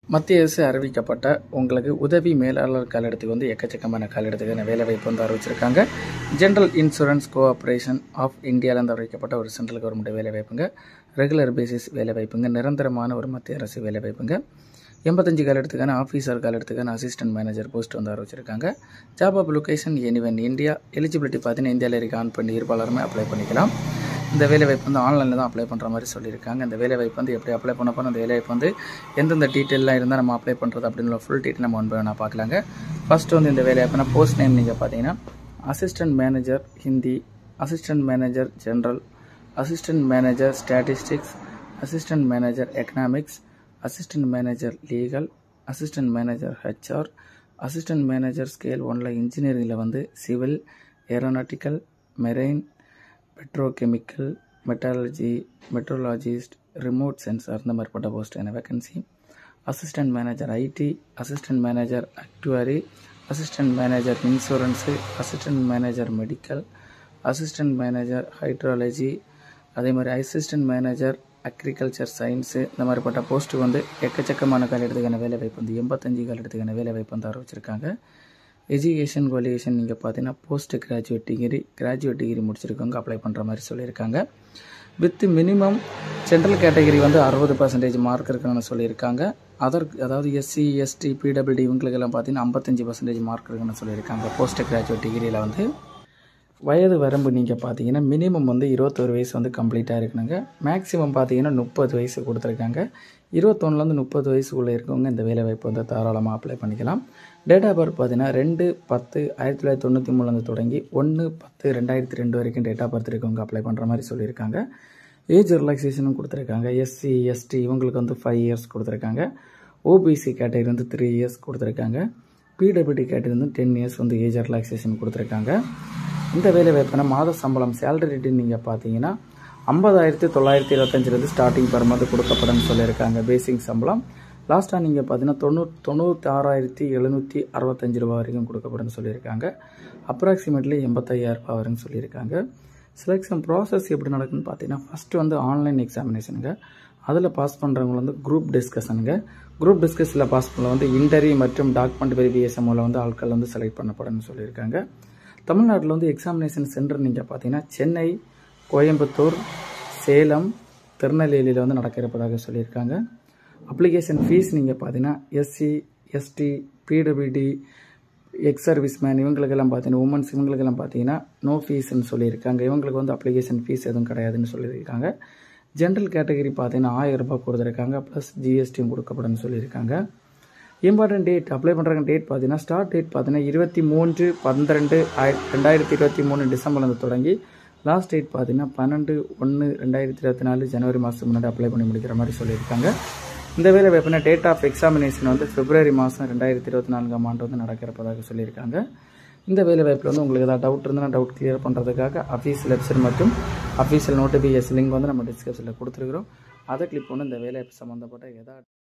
மத்திய அரசு அறிவிக்கப்பட்ட உங்களுக்கு உதவி மேலாளர் காலிடத்துக்கு வந்து எக்கச்சக்கமான காலிடத்துக்கான வேலைவாய்ப்பு வந்து அறிவிச்சிருக்காங்க ஜென்ரல் இன்சூரன்ஸ் கோஆப்ரேஷன் ஆஃப் இந்தியாவிலேருந்து அறிவிக்கப்பட்ட ஒரு சென்ட்ரல் கவர்மெண்ட் வேலைவாய்ப்புங்க ரெகுலர் பேசிஸ் வேலைவாய்ப்புங்க நிரந்தரமான ஒரு மத்திய அரசு வேலைவாய்ப்புங்க எண்பத்தஞ்சு காலிடத்துக்கான ஆஃபீஸர் காலிடத்துக்கான அசிஸ்டன்ட் மேனேஜர் போஸ்ட் வந்து அறிவிச்சிருக்காங்க job of location anyone India eligibility பார்த்தீங்கன்னா இந்தியாவில் இருக்க ஆன் பண்ணி இருப்பாளருமே அப்ளை பண்ணிக்கலாம் இந்த வேலைவாய்ப்பு வந்து ஆன்லைனில் தான் அப்ளை பண்ணுற மாதிரி சொல்லியிருக்காங்க இந்த வேலைவாய்ப்பு வந்து எப்படி அப்ளை பண்ண போகிறோம் அந்த வேலைவாய்ப்பு வந்து எந்தெந்த டீட்டெயிலாம் இருந்தால் நம்ம அப்ளை பண்ணுறது அப்படின்னு ஃபுல் டீட்டெயில் நம்ம ஒன் பை ஒன்னாக பார்க்கலாங்க ஃபஸ்ட்டு வந்து இந்த வேலைவாய்ப்புனா போஸ்ட் நேம் நீங்கள் பார்த்தீங்கன்னா assistant manager Hindi assistant manager general assistant manager statistics assistant manager economics assistant manager legal assistant manager HR assistant manager scale ஒன்றில் இன்ஜினியரிங்கில் வந்து civil aeronautical marine petrochemical metallurgy metrologist remote sensor இந்த மாதிரிப்பட்ட போஸ்டான vacancy assistant manager IT assistant manager actuary assistant manager insurance assistant manager medical assistant manager hydrology அதே மாதிரி assistant manager agriculture science இந்த மாதிரிப்பட்ட போஸ்ட்டு வந்து எக்கச்சக்கமான காலிடத்துக்கான வேலை வாய்ப்பு வந்து எண்பத்தஞ்சு காலிடத்துக்கான வேலை வாய்ப்பு வந்து அறிவிச்சிருக்காங்க எஜுகேஷன் குவாலிஃபிகேஷன் நீங்கள் பார்த்தீங்கன்னா post graduate degree graduate degree முடிச்சிருக்கவங்க அப்ளை பண்ணுற மாதிரி சொல்லியிருக்காங்க வித் மினிமம் ஜென்ரல் கேட்டகரி வந்து அறுபது பர்சன்டேஜ் மார்க் இருக்குன்னு சொல்லியிருக்காங்க அதர் அதாவது எஸ்சி எஸ்டி பிடபிள்டி இவங்களுக்கெல்லாம் பார்த்தீங்கன்னா ஐம்பத்தஞ்சு பர்சன்டேஜ் மார்க் இருக்குன்னு சொல்லியிருக்காங்க போஸ்ட் கிராஜுவேட் டிகிரியில் வந்து வயது வரம்பு நீங்கள் பார்த்தீங்கன்னா மினிமம் வந்து இருபத்தொரு வயசு வந்து கம்ப்ளீட்டாக இருக்கணுங்க மேக்ஸிமம் பார்த்தீங்கன்னா முப்பது வயசு கொடுத்துருக்காங்க இருபத்தொன்னுலேருந்து முப்பது வயசுக்குள்ளே இருக்கவங்க இந்த வேலைவாய்ப்பு வந்து தாராளமாக அப்ளை பண்ணிக்கலாம் டேட் ஆஃப் பர்த் பார்த்தீங்கன்னா ரெண்டு பத்து ஆயிரத்தி தொள்ளாயிரத்தி தொண்ணூற்றி மூணுலேருந்து தொடங்கி ஒன்று பத்து ரெண்டாயிரத்தி ரெண்டு வரைக்கும் டேட் ஆஃப் பர்த் இருக்கவங்க அப்ளை பண்ணுற மாதிரி சொல்லியிருக்காங்க ஏஜ் ரிலாக்ஸேஷனும் கொடுத்துருக்காங்க எஸ்சி எஸ்டி இவங்களுக்கு வந்து ஃபைவ் இயர்ஸ் கொடுத்துருக்காங்க ஓபிசி கேட்டகரி வந்து த்ரீ இயர்ஸ் கொடுத்துருக்காங்க பிடபிள்டி கேட்டகரி வந்து டென் இயர்ஸ் வந்து ஏஜ் ரிலாக்ஸேஷன் கொடுத்துருக்காங்க இந்த வேலை வாய்ப்புனா மாத சம்பளம் சேலரி ரேட்டு நீங்கள் பார்த்தீங்கன்னா ஐம்பதாயிரத்தி தொள்ளாயிரத்தி இருபத்தஞ்சிலேருந்து ஸ்டார்டிங் பர் மந்த் கொடுக்கப்படும் சொல்லியிருக்காங்க பேசிக் சம்பளம் லாஸ்ட்டாக நீங்கள் பார்த்தீங்கன்னா தொண்ணூறு தொண்ணூற்றி ஆறாயிரத்தி எழுநூற்றி அறுபத்தஞ்சு ரூபா வரைக்கும் கொடுக்கப்படும் சொல்லியிருக்காங்க அப்ராக்சிமேட்லி எண்பத்தையாயிரம் ரூபா வரைக்கும் சொல்லியிருக்காங்க செலெக்ஷன் ப்ராசஸ் எப்படி நடக்குன்னு பார்த்தீங்கன்னா ஃபஸ்ட்டு வந்து ஆன்லைன் எக்ஸாமினேஷனுங்க அதில் பாஸ் பண்ணுறவங்க வந்து குரூப் டிஸ்கஷனுங்க குரூப் டிஸ்கஸில் பாஸ் பண்ண வந்து இன்டர்வியூ மற்றும் டாக்குமெண்ட் வெரிஃபிகேஷன் மூலம் வந்து ஆட்கள் வந்து செலக்ட் பண்ணப்படும்னு சொல்லியிருக்காங்க தமிழ்நாட்டில் வந்து எக்ஸாமினேஷன் சென்டர் நீங்கள் பார்த்தீங்கன்னா சென்னை கோயம்புத்தூர் சேலம் திருநெல்வேலியில் வந்து நடக்க இருப்பதாக சொல்லியிருக்காங்க அப்ளிகேஷன் ஃபீஸ் நீங்கள் பார்த்தீங்கன்னா SC ST PWD ex serviceman இவங்களுக்கெல்லாம் பார்த்தீங்கன்னா உமன்ஸ் இவங்களுக்கெல்லாம் பார்த்தீங்கன்னா நோ ஃபீஸ்ன்னு சொல்லியிருக்காங்க இவங்களுக்கு வந்து அப்ளிகேஷன் ஃபீஸ் எதுவும் கிடையாதுன்னு சொல்லியிருக்காங்க ஜென்ரல் கேட்டகரி பார்த்தீங்கன்னா ஆயிரம் ரூபாய் கொடுத்துருக்காங்க ப்ளஸ் ஜிஎஸ்டியும் கொடுக்கப்படும் சொல்லியிருக்காங்க இம்பார்ட்டன்ட் டேட் அப்ளை பண்ணுறாங்க டேட் பார்த்தீங்கன்னா ஸ்டார்ட் டேட் பார்த்தீங்கன்னா இருபத்தி மூன்று பன்னிரெண்டு ஆயிர ரெண்டாயிரத்தி இருபத்தி மூணு டிசம்பர்லேருந்து தொடங்கி லாஸ்ட் டேட் பார்த்தீங்கன்னா பன்னெண்டு ஒன்று ரெண்டாயிரத்தி இருபத்தி நாலு ஜனவரி மாதத்துக்கு முன்னாடி அப்ளை பண்ணி முடிக்கிற மாதிரி சொல்லியிருக்காங்க இந்த வேலை வாய்ப்புனா டேட் ஆஃப் எக்ஸாமினேஷன் வந்து பிப்ரவரி மாதம் ரெண்டாயிரத்தி இருபத்தி நான்காம் ஆண்டு வந்து நடக்கிறப்பதாக சொல்லியிருக்காங்க இந்த வேலை வாய்ப்பில் வந்து உங்களுக்கு ஏதாவது டவுட் இருந்தால் டவுட் கிளியர் பண்ணுறதுக்காக அஃபீஷியல் வெப்சைட் மற்றும் அஃபீஷியல் நோட்டிஃபிகேஷன் லிங்க் வந்து நம்ம டிஸ்கிரிப்ஷனில் கொடுத்துருக்குறோம் அதை கிளிக் பண்ணி இந்த வேலை சம்மந்தப்பட்ட ஏதாவது